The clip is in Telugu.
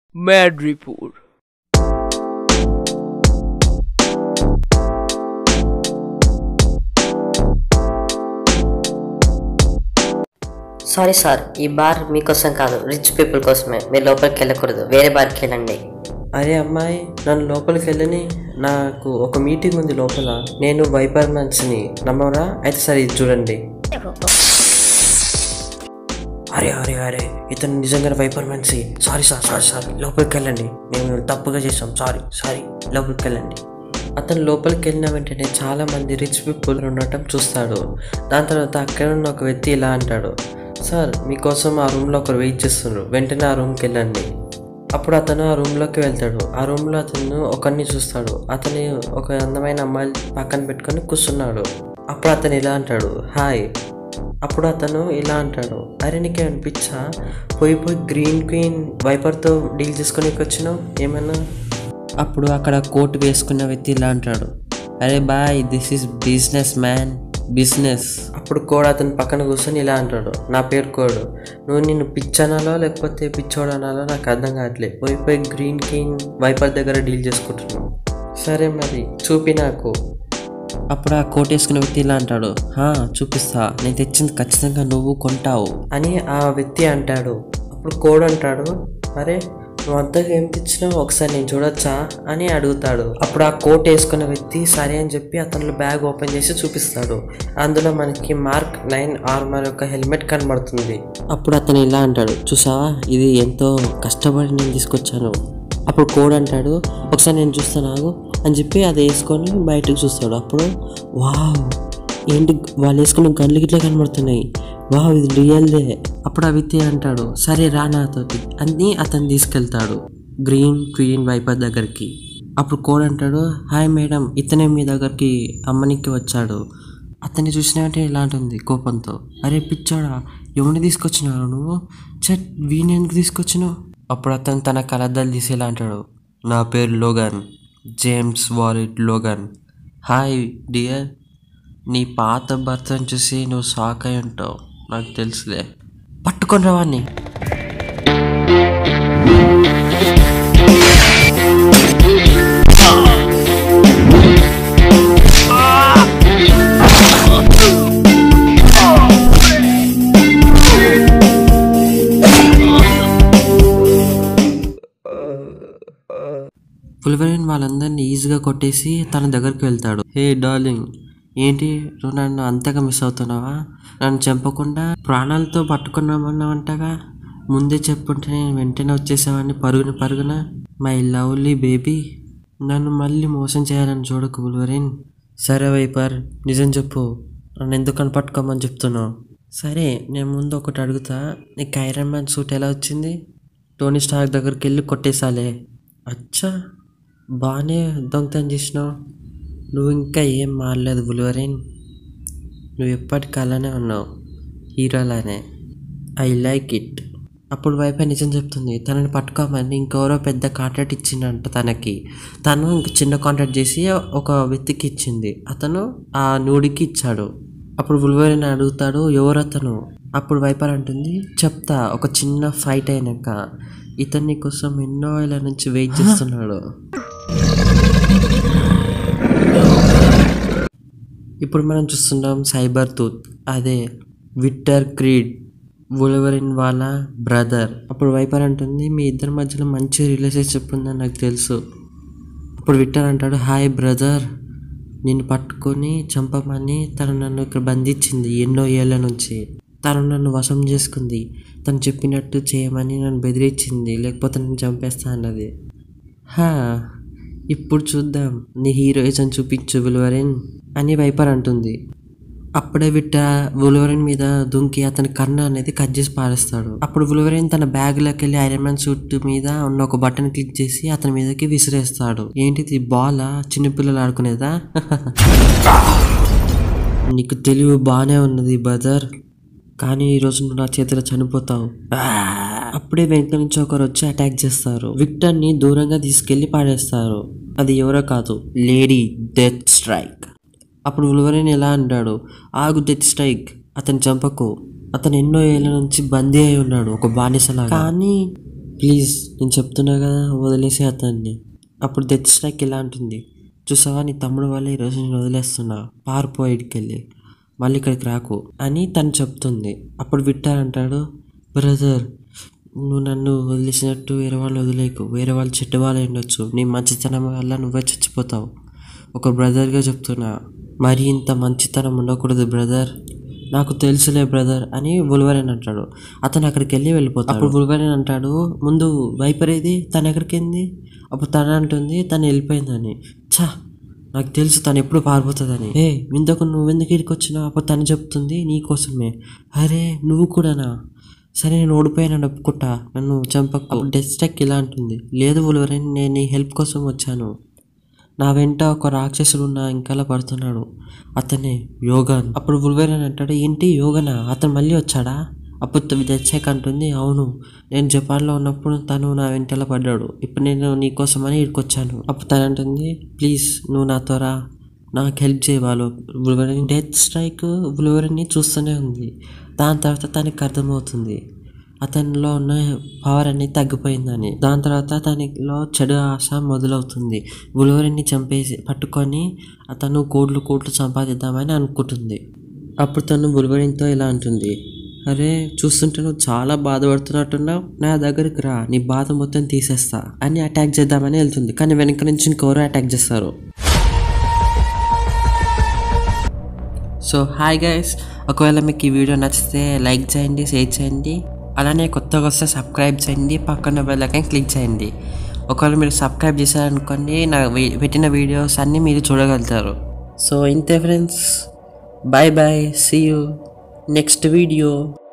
Madripoor. సారీ సార్ ఈ బార్ మీకోసం కాదు రిచ్ పీపుల్ కోసమే మీరు లోపలికి వెళ్ళకూడదు వేరే బార్కి వెళ్ళండి అరే అమ్మాయి నన్ను లోపలికి వెళ్ళని నాకు ఒక మీటింగ్ ఉంది లోపల నేను వైపర్ మ్యాన్స్ని నమ్మరా అయితే సరే ఇది చూడండి అరే అరే అరే ఇతను నిజంగా వైపర్ మ్యాన్సీ సారీ సార్ సారీ సార్ లోపలికి వెళ్ళండి మేము తప్పుగా చేసాం సారీ సారీ లోపలికి వెళ్ళండి అతను లోపలికి వెళ్ళిన వెంటనే చాలా మంది రిచ్ పీపుల్ ఉండటం చూస్తాడు దాని తర్వాత అక్కడ ఉన్న ఒక వ్యక్తి ఇలా అంటాడు సార్ మీకోసం ఆ రూమ్లో ఒకరు వెయిట్ చేస్తున్నారు వెంటనే ఆ రూమ్కి వెళ్ళండి అప్పుడు అతను ఆ రూమ్లోకి వెళ్తాడు ఆ రూమ్లో అతను ఒకరిని చూస్తాడు అతని ఒక అందమైన అమ్మాయి పక్కన పెట్టుకొని కూర్చున్నాడు అప్పుడు అతను ఇలా అంటాడు హాయ్ అప్పుడు అతను ఇలా అంటాడు అరే నీకే అనిపించా పోయి పోయి గ్రీన్ క్వీన్ వైపర్తో డీల్ చేసుకొని వచ్చినావు ఏమన్నా అప్పుడు అక్కడ కోట్ వేసుకున్న వ్యక్తి ఇలా అంటాడు అరే boy this is businessman business అప్పుడు కోడ్ అతని పక్కన కూర్చొని ఇలా అంటాడు నా పేరు కోడ్ నువ్వు నిన్ను పిచ్చనాలో లేకపోతే పిచ్చోడు అనాలో నాకు అర్థం కావట్లేదు పోయి పోయి గ్రీన్ కింగ్ వైపర్ దగ్గర డీల్ చేసుకుంటున్నావు సరే మరి చూపి నాకు అప్పుడు ఆ కోట్ వేసుకున్న వ్యక్తి ఇలా అంటాడు "హా, చూపిస్తా నేను తెచ్చింది ఖచ్చితంగా నువ్వు కొంటావు అని ఆ వ్యక్తి అంటాడు అప్పుడు కోడ్ అంటాడు అరే నువ్వు అంతగా ఏం తెచ్చినావు ఒకసారి నేను చూడొచ్చా అని అడుగుతాడు అప్పుడు ఆ కోట్ వేసుకున్న వ్యక్తి సరే అని చెప్పి అతను బ్యాగ్ ఓపెన్ చేసి చూపిస్తాడు అందులో మనకి మార్క్ నైన్ ఆర్మర్ యొక్క హెల్మెట్ కనబడుతుంది అప్పుడు అతను ఇలా అంటాడు చూసావా ఇది ఎంతో కష్టపడి నేను తీసుకొచ్చాను అప్పుడు కోడ్ అంటాడు ఒకసారి నేను చూస్తాను ఆగు అని చెప్పి అది వేసుకొని బయటకు చూస్తాడు అప్పుడు వావ్ ఏంటి వాళ్ళు వేసుకున్న గన్లు గిట్లా కనబడుతున్నాయి వావ్ ఇది రియల్దే అప్పుడు ఆ వ్యక్తి అంటాడు సరే రా నాతోటి అని అతను తీసుకెళ్తాడు గ్రీన్ క్వీన్ వైపర్ దగ్గరికి అప్పుడు కోడ్ అంటాడు హాయ్ మేడం ఇతనే మీ దగ్గరికి అమ్మనికి వచ్చాడు అతన్ని చూసిన వెంటనే ఇలా ఉంటుంది కోపంతో అరే పిచ్చోడా ఎవరిని తీసుకొచ్చినావు నువ్వు చట్ వీణి ఎందుకు తీసుకొచ్చినావు అప్పుడు అతను తన కలద్దాలు తీసి ఇలా అంటాడు నా పేరు Logan James Howlett Logan hi dear నీ పాత భర్తను చూసి నువ్వు షాక్ అయి ఉంటావు నాకు తెలుసులే పట్టుకొని రావాన్ని పులివరిన్ వాళ్ళందరినీ ఈజీగా కొట్టేసి తన దగ్గరికి వెళ్తాడు హే డార్లింగ్ ఏంటి నువ్వు నన్ను అంతగా మిస్ అవుతున్నావా నన్ను చంపకుండా ప్రాణాలతో పట్టుకున్నామన్నావంటగా ముందే చెప్పుంటే నేను వెంటనే వచ్చేసావని పరుగున పరుగున మై లవ్లీ బేబీ నన్ను మళ్ళీ మోసం చేయాలని చూడకు పులివరిన్ సరే వైపర్ నిజం చెప్పు నన్ను ఎందుకని పట్టుకోమని చెప్తున్నావు సరే నేను ముందు ఒకటి అడుగుతా నీకు ఐరన్ మ్యాన్ సూట్ ఎలా వచ్చింది టోనీ స్టార్ దగ్గరికి వెళ్ళి కొట్టేసాలే అచ్చా బాగానే దొంగతనం చేసినావు నువ్వు ఇంకా ఏం మారలేదు బుల్వరిన్ నువ్వు ఎప్పటికీ అలానే ఉన్నావు హీరోలానే ఐ లైక్ ఇట్ అప్పుడు వైఫై నిజం చెప్తుంది తనని పట్టుకోమని ఇంకెవరో పెద్ద కాంట్రాక్ట్ ఇచ్చిందంట తనకి తను ఇంక చిన్న కాంట్రాక్ట్ చేసి ఒక వ్యక్తికి ఇచ్చింది అతను ఆ నూడికి ఇచ్చాడు అప్పుడు బుల్వరిన్ అడుగుతాడు ఎవరు అతను అప్పుడు వైపర్ అంటుంది చెప్తా ఒక చిన్న ఫైట్ అయినాక ఇతన్ని కోసం ఎన్నో ఏళ్ళ నుంచి వెయిట్ చేస్తున్నాడు ఇప్పుడు మనం చూస్తున్నాం సైబర్ టూత్ అదే విక్టర్ క్రీడ్ వులవరిన్ వాళ్ళ బ్రదర్ అప్పుడు వైపర్ అంటుంది మీ ఇద్దరి మధ్యలో మంచి రిలేషన్షిప్ ఉందని నాకు తెలుసు అప్పుడు విక్టర్ అంటాడు హాయ్ బ్రదర్ నిన్ను పట్టుకొని చంపమని తను నన్ను ఇక్కడ బంధించింది ఎన్నో ఏళ్ళ నుంచి తను నన్ను వశం చేసుకుంది తను చెప్పినట్టు చేయమని నన్ను బెదిరించింది లేకపోతే నన్ను చంపేస్తా అన్నది హా ఇప్పుడు చూద్దాం నీ హీరోయిజం చూపించు విలువరిన్ అని వైపర్ అంటుంది అప్పుడే విట్ట వులవరిన్ మీద దుంకి అతని కన్ను అనేది కట్ చేసి పారేస్తాడు అప్పుడు వులవరిన్ తన బ్యాగ్లోకి వెళ్ళి ఐరన్ మ్యాన్ సూట్ మీద ఉన్న ఒక బటన్ క్లిక్ చేసి అతని మీదకి విసిరేస్తాడు ఏంటిది బాలా చిన్నపిల్లలు ఆడుకునేదా నీకు తెలివి బాగానే ఉన్నది బ్రదర్ కానీ ఈరోజు నువ్వు నా చేతిలో చనిపోతావు అప్పుడే వెనక నుంచి ఒకరు వచ్చి అటాక్ చేస్తారు విక్టర్ ని దూరంగా తీసుకెళ్లి పాడేస్తారు అది ఎవరో కాదు లేడీ డెత్ స్ట్రైక్ అప్పుడు ఉల్వరిన్ ఎలా అంటాడు ఆగు డెత్ స్ట్రైక్ అతని చంపకు అతను ఎన్నో ఏళ్ళ నుంచి బందీ అయి ఉన్నాడు ఒక బానిసలా కానీ ప్లీజ్ నేను చెప్తున్నా కదా వదిలేసే అతన్ని అప్పుడు డెత్ స్ట్రైక్ ఇలా అంటుంది చూసావా నీ తమ్ముడు వల్ల ఈరోజు నేను వదిలేస్తున్నా పారిపో ఇడికెళ్ళి మళ్ళీ ఇక్కడికి రాకు అని తను చెప్తుంది అప్పుడు విట్టార్ అంటాడు బ్రదర్ నువ్వు నన్ను వదిలేసినట్టు వేరే వాళ్ళు వదిలేకు వేరే వాళ్ళు చెడ్డ వాళ్ళు ఉండొచ్చు నీ మంచితనం వల్ల నువ్వే చచ్చిపోతావు ఒక బ్రదర్గా చెప్తున్నా మరి ఇంత మంచితనం ఉండకూడదు బ్రదర్ నాకు తెలుసులే బ్రదర్ అని బుల్వరెన్ అంటాడు అతను అక్కడికి వెళ్ళి వెళ్ళిపోతాడు అప్పుడు బుల్వరెన్ అంటాడు ముందు వైపర్ ఏది తను ఎక్కడికి వెళ్ళింది అప్పుడు తను అంటుంది తను వెళ్ళిపోయిందని ఛా నాకు తెలుసు తను ఎప్పుడు పారిపోతుందని ఏ ఇంతకు నువ్వు ఎందుకు ఇక్కడికి వచ్చినావు అప్పుడు తను చెప్తుంది నీ కోసమే అరే నువ్వు కూడానా సరే నేను ఓడిపోయాను ఒప్పుకుంటా నన్ను చంపకు అప్పుడు డెత్ స్ట్రైక్ ఇలా అంటుంది లేదు బుల్వరెన్ నేను నీ హెల్ప్ కోసం వచ్చాను నా వెంట ఒక రాక్షసుడు నా ఇంకలా పడుతున్నాడు అతనే యోగాన్ అప్పుడు బుల్వెరన్ అంటాడు ఏంటి యోగనా అతను మళ్ళీ వచ్చాడా అప్పుడు తెచ్చాక అంటుంది అవును నేను జపాన్లో ఉన్నప్పుడు తను నా వెంటలా పడ్డాడు ఇప్పుడు నేను నీకోసమని ఇక్కడికి వచ్చాను అప్పుడు తను అంటుంది ప్లీజ్ నువ్వు నాతో రా నాకు హెల్ప్ చేయవాళ్ళు బుల్వెరన్ డెత్ స్ట్రైక్ బుల్వెరన్ని చూస్తూనే ఉంది దాని తర్వాత తనకి అర్థమవుతుంది అతనిలో ఉన్న పవర్ అనేది తగ్గిపోయిందని దాని తర్వాత తనలో చెడు ఆశ మొదలవుతుంది బుల్వరిని చంపేసి పట్టుకొని అతను కోట్లు కోట్లు సంపాదిద్దామని అనుకుంటుంది అప్పుడు తను బుల్వరిన్తో ఇలా అంటుంది అరే చూస్తుంటే నువ్వు చాలా బాధపడుతున్నట్టున్నావు నా దగ్గరికి రా నీ బాధ మొత్తం తీసేస్తా అని అటాక్ చేద్దామని వెళ్తుంది కానీ వెనక నుంచి ఇంకెవరో అటాక్ చేస్తారు సో హాయ్ గైస్ ఒకవేళ మీకు ఈ వీడియో నచ్చితే లైక్ చేయండి షేర్ చేయండి అలానే కొత్తగా వస్తే సబ్స్క్రైబ్ చేయండి పక్కన బెల్ ఐకాన్ క్లిక్ చేయండి ఒకవేళ మీరు సబ్స్క్రైబ్ చేశారనుకోండి నా వీ- పెట్టిన వీడియోస్ అన్నీ మీరు చూడగలుగుతారు సో ఇంతే friends bye bye see you next video